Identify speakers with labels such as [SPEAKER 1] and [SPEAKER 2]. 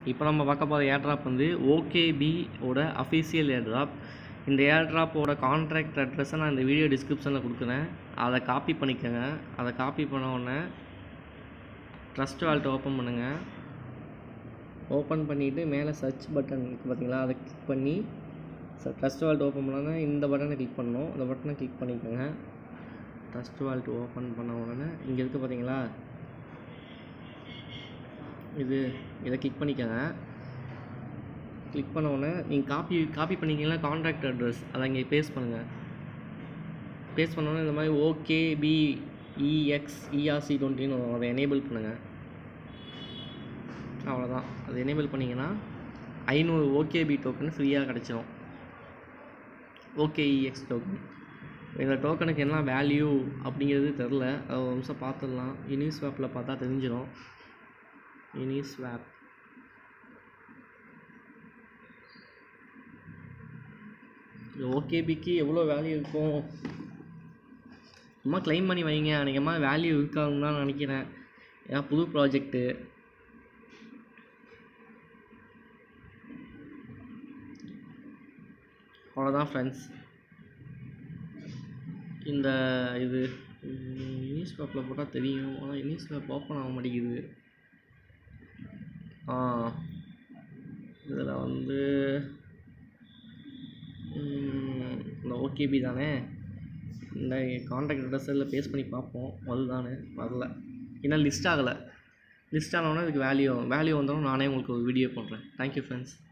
[SPEAKER 1] இப்போ நம்ம பார்க்க போகிற ஏர்ட்ராப் வந்து ஓகேபி ஓட அஃபிஷியல் ஏர்ட்ராப் இந்த ஏர்ட்ராப்போட கான்ட்ராக்ட் அட்ரஸை நான் இந்த வீடியோ டிஸ்கிரிப்ஷனில் கொடுக்குறேன் அதை காப்பி பண்ணிக்கோங்க அதை காப்பி பண்ண உடனே ட்ரஸ்ட் வால்ட் ஓப்பன் பண்ணுங்கள் ஓப்பன் பண்ணிவிட்டு மேலே சர்ச் பட்டன் இருக்குது பார்த்தீங்களா அதை கிளிக் பண்ணி ட்ரஸ்ட் வால்ட் ஓப்பன் பண்ணோன்னா இந்த பட்டனை கிளிக் பண்ணணும் இந்த பட்டனை கிளிக் பண்ணிக்கோங்க ட்ரஸ்ட் வால்ட் ஓப்பன் பண்ண உடனே இங்கே இருக்குது பார்த்தீங்களா இது இதை கிளிக் பண்ணிக்கோங்க கிளிக் பண்ண உடனே நீங்கள் காப்பி காப்பி பண்ணிங்கன்னா கான்ட்ராக்ட் அட்ரஸ் அதை இங்கே பேஸ்ட் பண்ணுங்கள் பேஸ்ட் பண்ண உடனே இந்த மாதிரி ஓகே பி இஎக்ஸ் இஆர்சி டுவெண்ட்டின்னு அதை எனேபிள் பண்ணுங்கள் அவ்வளோதான் அது எனேபிள் பண்ணிங்கன்னா ஐநூறு ஓகேபி டோக்கன் ஃப்ரீயாக கிடச்சிரும் ஓகேஇஎக்ஸ் டோக்கன் இந்த டோக்கனுக்கு என்ன வேல்யூ அப்படிங்கிறது தெரில அது ஒரு நிமிஷம் பார்த்துடலாம் யூனிஸ்வாப்பில் பார்த்தா தெரிஞ்சிடும் யூனிஸ்வாப் ஓகேபிக்கு எவ்வளோ வேல்யூ இருக்கும் சும்மா க்ளைம் பண்ணி வைங்க அநேகமாக வேல்யூ இருக்காதுன்னு தான் நினைக்கிறேன் ஏன்னா புது ப்ராஜெக்ட்டு அவ்வளோதான் ஃப்ரெண்ட்ஸ் இந்த இது நியூஸ் பேப்பரில் போட்டால் தெரியும் ஆனால் நியூஸ் பேப்பர் ஓப்பன் ஆக மாட்டேங்குது ஆ இதில் வந்து ம், இந்த ஓகேபி தானே இந்த கான்டாக்ட் அட்ரஸில் பேஸ் பண்ணி பார்ப்போம் வருதானே வரல ஏன்னா லிஸ்ட் ஆகலை லிஸ்ட் ஆனோடனே இதுக்கு வேல்யூ வேல்யூ வந்தாலும் நானே உங்களுக்கு ஒரு வீடியோ பண்ணுறேன் தேங்க்யூ ஃப்ரெண்ட்ஸ்